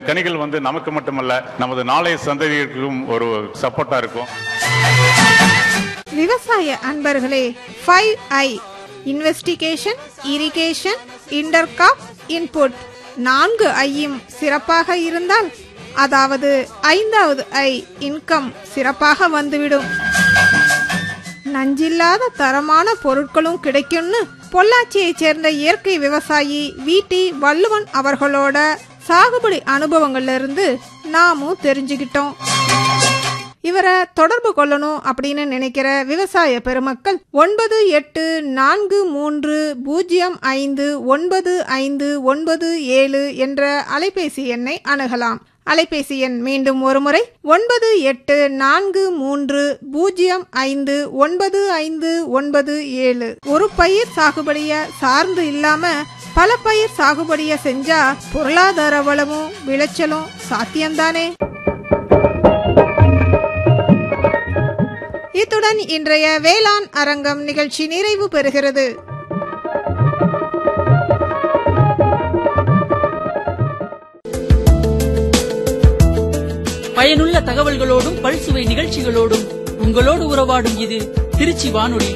கனிகள் வந்து நமக்கு மட்டுமல்ல நமது நாளைய சந்ததிகளுக்கும் ஒரு சப்போர்ட்டா இருக்கும் விவசாய அன்பர்களே five I investigation irrigation intercrop input நான்கு ஐயும் சிறப்பாக இருந்தால் அதாவது ஐந்தாவது ஐ இன்கம் சிறப்பாக வந்துவிடும் நஞ்சில்லாத தரமான பொருட்களும் கிடைக்கும்னு பொள்ளாச்சியைச் சேர்ந்த இயற்கை விவசாயி விடி வள்ளுவன் அவர்களோட சாகுபடி அனுபவங்கள்ல இருந்து நாமும் தெரிஞ்சுக்கிட்டோம் இவரை தொடர்பு கொள்ளணும் அப்படின்னு நினைக்கிற விவசாய பெருமக்கள் ஒன்பது எட்டு நான்கு மூன்று பூஜ்ஜியம் ஐந்து ஒன்பது ஐந்து ஒன்பது ஏழு என்ற அலைபேசி எண்ணை அணுகலாம் அலைபேசி எண் மீண்டும் ஒருமுறை ஒன்பது எட்டு நான்கு மூன்று பூஜ்ஜியம் ஐந்து ஒன்பது ஐந்து ஒன்பது ஏழு ஒரு பயிர் சாகுபடிய சார்ந்து இல்லாம பல பயிர் சாகுபடிய செஞ்சா பொருளாதார வளமும் விளைச்சலும் சாத்தியம்தானே இத்துடன் இன்றைய வேளாண் அரங்கம் நிகழ்ச்சி நிறைவு பெறுகிறது பயனுள்ள தகவல்களோடும் பல்சுவை நிகழ்ச்சிகளோடும் உங்களோடு உறவாடும் இது திருச்சி வானொலி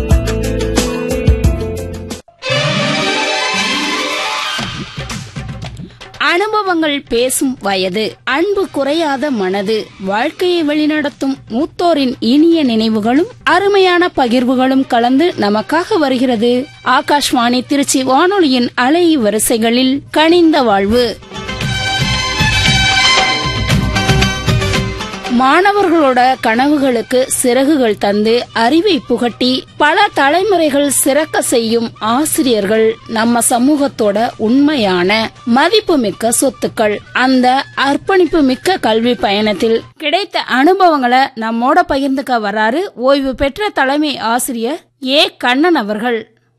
அனுபவங்கள் பேசும் வயது அன்பு குறையாத மனது வாழ்க்கையை வழிநடத்தும் மூத்தோரின் இனிய நினைவுகளும் அருமையான பகிர்வுகளும் கலந்து நமக்காக வருகிறது ஆகாஷ்வாணி திருச்சி வானொலியின் அலை வரிசைகளில் கனிந்த வாழ்வு மாணவர்களோட கனவுகளுக்கு சிறகுகள் தந்து அறிவை புகட்டி பல தலைமுறைகள் சிறக்க செய்யும் ஆசிரியர்கள் நம்ம சமூகத்தோட உண்மையான மதிப்புமிக்க சொத்துக்கள் அந்த அர்ப்பணிப்பு மிக்க கல்வி பயணத்தில் கிடைத்த அனுபவங்களை நம்மோட பகிர்ந்துக்க வராரு ஓய்வு பெற்ற தலைமை ஆசிரியர் ஏ கண்ணன் அவர்கள்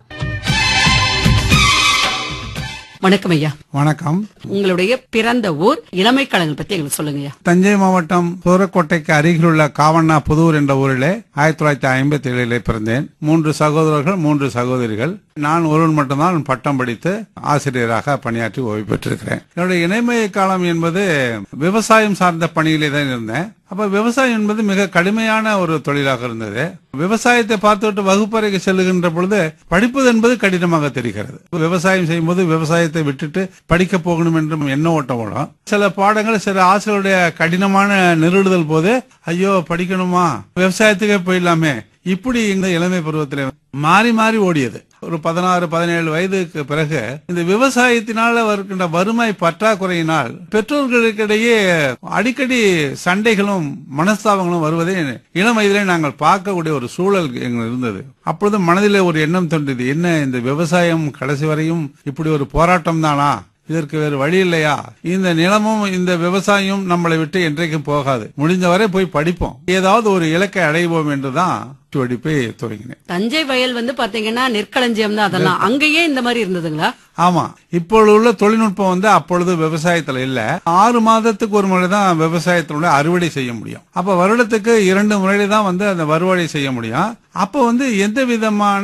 வணக்கம் ஐயா வணக்கம் உங்களுடைய பிறந்த ஊர் இளமை கலங்கள் பத்தி எங்களுக்கு சொல்லுங்க ஐயா தஞ்சை மாவட்டம் சூரக்கோட்டைக்கு அருகிலுள்ள காவண்ணா புதூர் என்ற ஊரிலே ஆயிரத்தி தொள்ளாயிரத்தி ஐம்பத்தி ஏழிலே பிறந்தேன் மூன்று சகோதரர்கள் மூன்று சகோதரிகள் நான் ஒருவன் மட்டும்தான் பட்டம் படித்து ஆசிரியராக பணியாற்றி ஓய்வு பெற்றிருக்கிறேன் என்னுடைய இணைமை காலம் என்பது விவசாயம் சார்ந்த பணியிலே தான் இருந்தேன் அப்ப விவசாயம் என்பது மிக கடுமையான ஒரு தொழிலாக இருந்தது விவசாயத்தை பார்த்துவிட்டு வகுப்பறைக்கு செல்லுகின்ற பொழுது படிப்பது என்பது கடினமாக தெரிகிறது விவசாயம் செய்யும்போது விவசாயத்தை விட்டுட்டு படிக்க போகணும் என்று எண்ண ஓட்டம் ஓடும் சில பாடங்கள் சில ஆசிரியருடைய கடினமான நிறுடுதல் போது ஐயோ படிக்கணுமா விவசாயத்துக்கே போயிடலாமே இப்படி இந்த இளமை பருவத்தில் மாறி மாறி ஓடியது ஒரு பதினாறு பதினேழு வயதுக்கு பிறகு இந்த விவசாயத்தினால வருகின்ற வறுமை பற்றாக்குறையினால் பெற்றோர்களுக்கிடையே அடிக்கடி சண்டைகளும் மனஸ்தாபங்களும் வருவதை இளம் வயதிலே நாங்கள் பார்க்கக்கூடிய ஒரு சூழல் எங்களுக்கு இருந்தது அப்பொழுது மனதிலே ஒரு எண்ணம் தோன்றியது என்ன இந்த விவசாயம் கடைசி வரையும் இப்படி ஒரு போராட்டம் தானா இதற்கு வேறு வழி இல்லையா இந்த நிலமும் இந்த விவசாயம் நம்மளை விட்டு என்றைக்கும் போகாது முடிஞ்சவரை போய் படிப்போம் ஏதாவது ஒரு இலக்கை அடைவோம் என்றுதான் படிப்பை துவங்கினேன் தஞ்சை வயல் வந்து பாத்தீங்கன்னா நெற்களஞ்சியம் தான் அதெல்லாம் அங்கேயே இந்த மாதிரி இருந்ததுங்களா ஆமா இப்பொழுது உள்ள தொழில்நுட்பம் வந்து அப்பொழுது விவசாயத்துல இல்ல ஆறு மாதத்துக்கு ஒரு முறை தான் விவசாயத்தினுடைய அறுவடை செய்ய முடியும் அப்ப வருடத்துக்கு இரண்டு முறையில தான் வந்து அந்த வருவடை செய்ய முடியும் அப்ப வந்து எந்த விதமான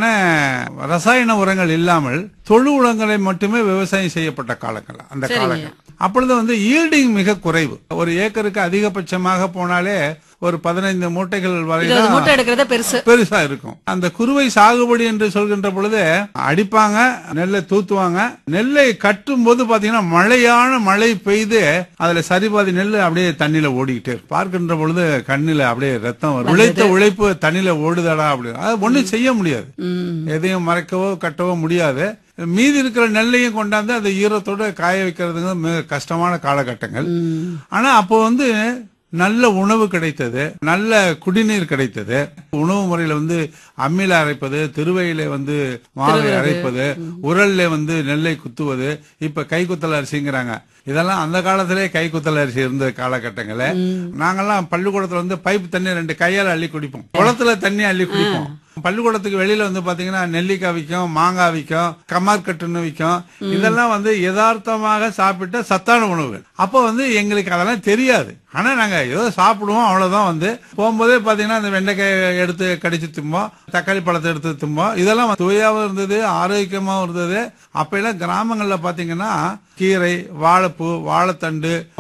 ரசாயன உரங்கள் இல்லாமல் தொழு உரங்களை மட்டுமே விவசாயம் செய்யப்பட்ட காலங்கள் அந்த காலங்கள் அப்பொழுது வந்து ஈல்டிங் மிக குறைவு ஒரு ஏக்கருக்கு அதிகபட்சமாக போனாலே ஒரு பதினைந்து மூட்டைகள் வரை இருபது தான் மூட்டை எடுக்கிறத பெருசு பெருசா இருக்கும் அந்த குறுவை சாகுபடி என்று சொல்கின்ற பொழுது அடிப்பாங்க நெல்லை தூத்துவாங்க நெல்லை கட்டும் போது பாத்தீங்கன்னா மழையான மழை பெய்து அதுல சரிபாதி நெல் அப்படியே தண்ணியில ஓடிக்கிட்டே இருக்கும் பார்க்கின்ற பொழுது கண்ணில அப்படியே ரத்தம் வரும் உழைத்த உழைப்பு தண்ணியில ஓடுதடா அப்படி அது ஒண்ணும் செய்ய முடியாது எதையும் மறைக்கவோ கட்டவோ முடியாது மீதி இருக்கிற நெல்லையும் கொண்டாந்து அந்த ஈரத்தோட காய வைக்கிறதுங்க மிக கஷ்டமான காலகட்டங்கள் ஆனா அப்போ வந்து நல்ல உணவு கிடைத்தது நல்ல குடிநீர் கிடைத்தது உணவு முறையில வந்து அம்மில அரைப்பது திருவையில வந்து மாவை அரைப்பது உரல்ல வந்து நெல்லை குத்துவது இப்ப கைக்குத்தல் அரிசிங்கிறாங்க இதெல்லாம் அந்த காலத்திலே கைக்குத்தல் அரிசி இருந்த காலகட்டங்கள நாங்கெல்லாம் பள்ளிக்கூடத்துல வந்து பைப் தண்ணி ரெண்டு கையால அள்ளி குடிப்போம் குளத்துல தண்ணி அள்ளி குடிப்போம் பள்ளிக்கூடத்துக்கு வெளியில வந்து பாத்தீங்கன்னா நெல்லிக்காய் விற்கும் மாங்காய் விற்கும் கம்மார்கட்டுன்னு விற்கும் இதெல்லாம் வந்து யதார்த்தமாக சாப்பிட்ட சத்தான உணவுகள் அப்போ வந்து எங்களுக்கு அதெல்லாம் தெரியாது ஆனா நாங்க ஏதோ சாப்பிடுவோம் அவ்வளவுதான் வந்து போகும்போதே பாத்தீங்கன்னா அந்த வெண்டைக்காய் எடுத்து கடிச்சு தும்போம் தக்காளி பழத்தை எடுத்து தும்போம் இதெல்லாம் சுவையாவும் இருந்தது ஆரோக்கியமாவும் இருந்தது அப்ப எல்லாம் கிராமங்கள்ல பாத்தீங்கன்னா கீரை வாழைப்பூ வாழைத்தண்டு